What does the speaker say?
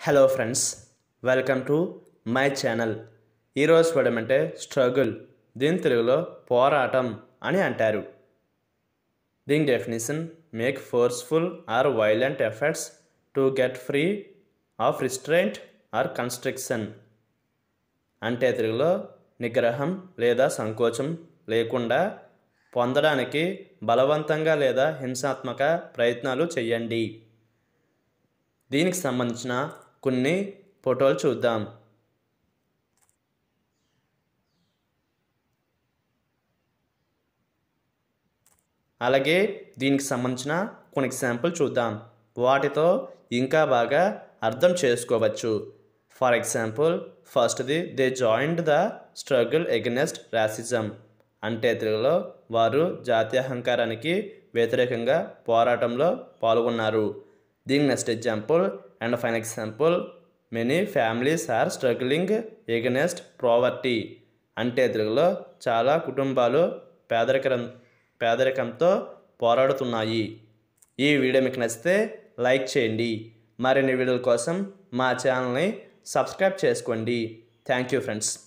hello friends welcome to my channel ఈరోజు పదం అంటే స్ట్రగుల్ దీని తెలుగులో పోరాటం అని అంటారు దీని definition make forceful or violent efforts to get free of restraint or construction అంటే తెలుగులో నిగ్రహం లేదా సంకోచం లేకుండా పొందడానికి బలవంతంగా లేదా హింసాత్మక ప్రయత్నాలు చేయండి దీనికి సంబంధించిన కొన్ని ఫోటోలు చూద్దాం అలాగే దీనికి సంబంధించిన కొన్ని ఎగ్జాంపుల్ చూద్దాం వాటితో ఇంకా బాగా అర్థం చేసుకోవచ్చు ఫర్ ఎగ్జాంపుల్ ఫస్ట్ది they joined the struggle against racism అంటే తెలుగులో వారు జాతీయ అహంకారానికి వ్యతిరేకంగా పోరాటంలో పాల్గొన్నారు దీని next example and fine example many families are struggling against poverty అంటే తెలుగులో చాలా కుటుంబాలు పేదరికం పేదరికంతో పోరాడుతున్నాయి ఈ వీడియో మీకు నచ్చితే లైక్ చేయండి మరిన్ని వీడియోల కోసం మా ఛానల్ని సబ్స్క్రైబ్ చేసుకోండి థ్యాంక్ యూ ఫ్రెండ్స్